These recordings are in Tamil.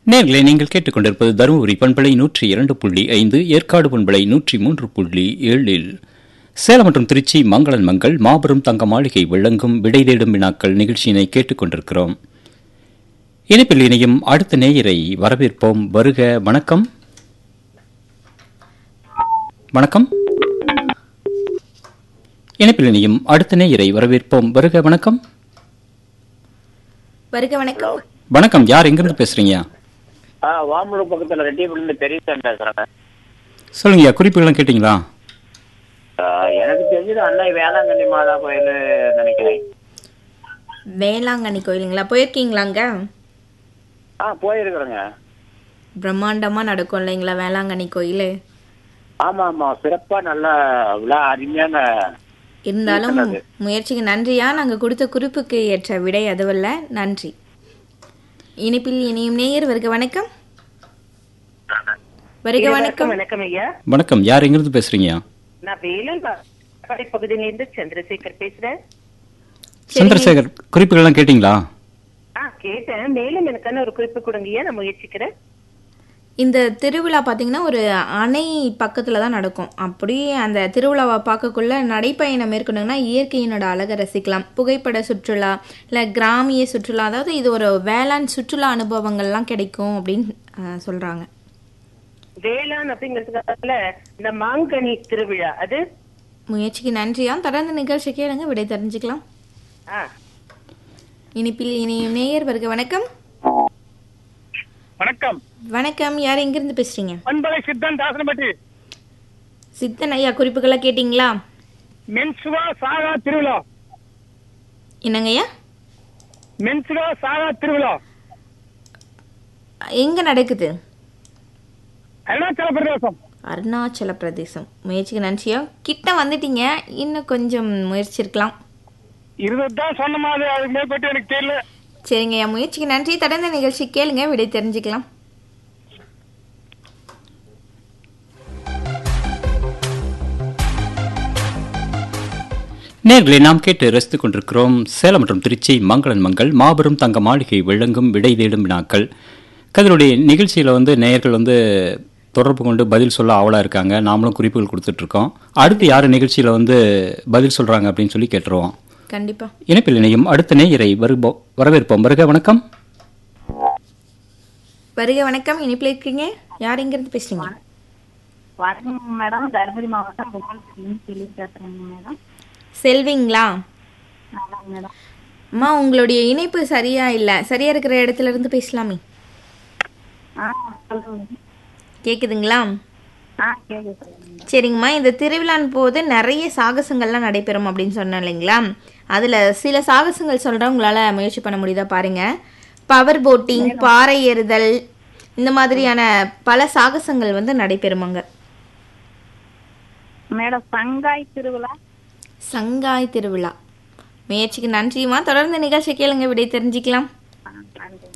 நேர்களை நீங்கள் கேட்டுக்கொண்டிருப்பது தருமபுரி பண்பலை நூற்றி இரண்டு புள்ளி ஐந்து ஏற்காடு பண்பலை நூற்றி மூன்று புள்ளி ஏழில் சேலம் மற்றும் திருச்சி மங்களன் மங்கள் மாபெரும் தங்க மாளிகை விளங்கும் விடை தேடும் வினாக்கள் நிகழ்ச்சியினை கேட்டுக்கொண்டிருக்கிறோம் இணைப்பில் இணையும் அடுத்த நேயரை வரவேற்போம் வருக வணக்கம் வணக்கம் இணைப்பில் இணையும் அடுத்த நேயரை வரவேற்போம் வருக வணக்கம் வருக வணக்கம் வணக்கம் யார் எங்கிருந்து பேசுறீங்க ஆ வாமலூர் பக்கத்துல ரெட்டியப்பள்ளி பெரியசாமி பேசுறேன் சொல்லுங்கய்யா குறிப்புகள்லாம் கேட்டிங்களா ஆ, எனக்கு தெரிஞ்சது அன்னை வேளாங்கண்ணி மாதா கோயில் நினைக்கிறேன் வேளாங்கண்ணி கோயிலுங்களா போயிருக்கீங்களாங்க ஆ போயிருக்கிறேங்க பிரம்மாண்டமா நடக்கும் இல்லைங்களா வேளாங்கண்ணி கோயில் ஆமா ஆமா சிறப்பா நல்ல விழா அருமையான இருந்தாலும் நல்லது. முயற்சிக்கு நன்றியா நாங்க கொடுத்த குறிப்புக்கு ஏற்ற விடை அதுவல்ல நன்றி இனிப்பில் இனியும் நேயர் வருக வணக்கம் வருக வணக்கம் வணக்கம் ஐயா வணக்கம் யார் எங்கிருந்து பேசுறீங்க நான் வேலூர் கடை பகுதியிலிருந்து சந்திரசேகர் பேசுறேன் சந்திரசேகர் குறிப்புகள்லாம் கேட்டிங்களா ஆ கேட்டேன் மேலும் எனக்கான ஒரு குறிப்பு கொடுங்கய்யா நான் முயற்சிக்கிறேன் இந்த திருவிழா பார்த்தீங்கன்னா ஒரு அணை பக்கத்தில் தான் நடக்கும் அப்படியே அந்த திருவிழாவை பார்க்கக்குள்ள நடைப்பயணம் மேற்கொண்டீங்கன்னா இயற்கையினோட அழகை ரசிக்கலாம் புகைப்பட சுற்றுலா இல்லை கிராமிய சுற்றுலா அதாவது இது ஒரு வேளாண் சுற்றுலா அனுபவங்கள்லாம் கிடைக்கும் அப்படின்னு ஆஹ், சொல்றாங்க வேளாண் அப்படிங்கிறதுக்காக இந்த மாங்கனி திருவிழா அது முயற்சிக்கு நன்றியா தொடர்ந்து நிகழ்ச்சி கேளுங்க விடை தெரிஞ்சுக்கலாம் ஆ இனிப்பில் இனியும் நேயர் வருக வணக்கம் வணக்கம் வணக்கம் யார் எங்கிருந்து பேசுறீங்க பண்பலை சித்தன் தாசனப்பட்டி சித்தன் ஐயா குறிப்புகளை கேட்டிங்களா மென்சுவா சாகா திருவிழா என்னங்க ஐயா மென்சுவா சாகா திருவிழா எங்க நடக்குது அருணாச்சல பிரதேசம் அருணாச்சல பிரதேசம் முயற்சிக்கு நன்றியா கிட்ட வந்துட்டீங்க இன்னும் கொஞ்சம் முயற்சி இருக்கலாம் இருபதுதான் சொன்ன மாதிரி அதுக்கு மேற்பட்டு எனக்கு தெரியல சரிங்க ஐயா முயற்சிக்கு நன்றி தொடர்ந்த நிகழ்ச்சி கேளுங்க விடை தெரிஞ்சுக்கலாம் நேர்களை நாம் கேட்டு ரசித்துக் கொண்டிருக்கிறோம் சேலம் மற்றும் திருச்சி மங்களன் மங்கள் மாபெரும் தங்க மாளிகை விளங்கும் விடை தேடும் வினாக்கள் கதிலுடைய நிகழ்ச்சியில் வந்து நேயர்கள் வந்து தொடர்பு கொண்டு பதில் சொல்ல ஆவலாக இருக்காங்க நாமளும் குறிப்புகள் கொடுத்துட்ருக்கோம் அடுத்து யார் நிகழ்ச்சியில் வந்து பதில் சொல்கிறாங்க அப்படின்னு சொல்லி கேட்டுருவோம் கண்டிப்பா இணைப்பில் இணையும் அடுத்த நேயரை வருபோ வரவேற்போம் வருக வணக்கம் வருக வணக்கம் இனிப்பில் இருக்கீங்க யார் எங்கிருந்து பேசுறீங்க வணக்கம் மேடம் தருமபுரி மாவட்டம் புகழ்ச்சியிலிருந்து சொல்லி பேசுறேங்க மேடம் செல்விங்களா ஆமாங்க மேடம் அம்மா உங்களுடைய இணைப்பு சரியா இல்லை சரியா இருக்கிற இடத்துல இருந்து பேசலாமே ஆ சொல்லுங்க கேக்குதுங்களா ஆ கேட்க சொல்லுங்க சரிங்கம்மா இந்த திருவிழான் போது நிறைய சாகசங்கள்லாம் நடைபெறும் அப்படின்னு சொன்னேன் இல்லைங்களா அதில் சில சாகசங்கள் சொல்கிறேன் உங்களால் முயற்சி பண்ண முடியுதா பாருங்க பவர் போட்டிங் பாறை ஏறுதல் இந்த மாதிரியான பல சாகசங்கள் வந்து நடைபெறுமாங்க மேடம் சங்காய் திருவிழா சங்காய் திருவிழா முயற்சிக்கு நன்றியுமா தொடர்ந்து நிகழ்ச்சி கேளுங்க விடை தெரிஞ்சுக்கலாம் ஆ நன்றி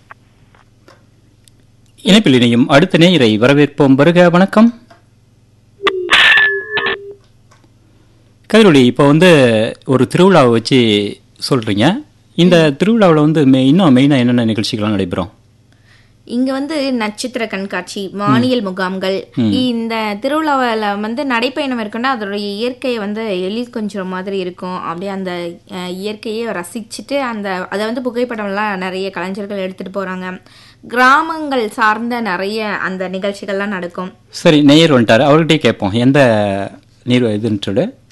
இணைப்பில் இணையும் அடுத்த நேயரை வரவேற்போம் வருக வணக்கம் கதிரொலி இப்போ வந்து ஒரு திருவிழாவை வச்சு சொல்கிறீங்க இந்த திருவிழாவில் வந்து மெ இன்னும் மெயினாக என்னென்ன நிகழ்ச்சிகள்லாம் நடைபெறும் இங்க வந்து நட்சத்திர கண்காட்சி வானியல் முகாம்கள் இந்த திருவிழாவில் வந்து நடைப்பயணம் இருக்குன்னா அதோடைய இயற்கையை வந்து எழில் கொஞ்சம் மாதிரி இருக்கும் அப்படியே அந்த அஹ், இயற்கையை ரசிச்சுட்டு அந்த அதை வந்து புகைப்படம்லாம் நிறைய கலைஞர்கள் எடுத்துட்டு போறாங்க கிராமங்கள் சார்ந்த நிறைய அந்த நிகழ்ச்சிகள்லாம் நடக்கும் சரி நேயர் வந்துட்டார் அவர்கிட்டயே கேட்போம் எந்த நீர் இதுன்னு சொல்லு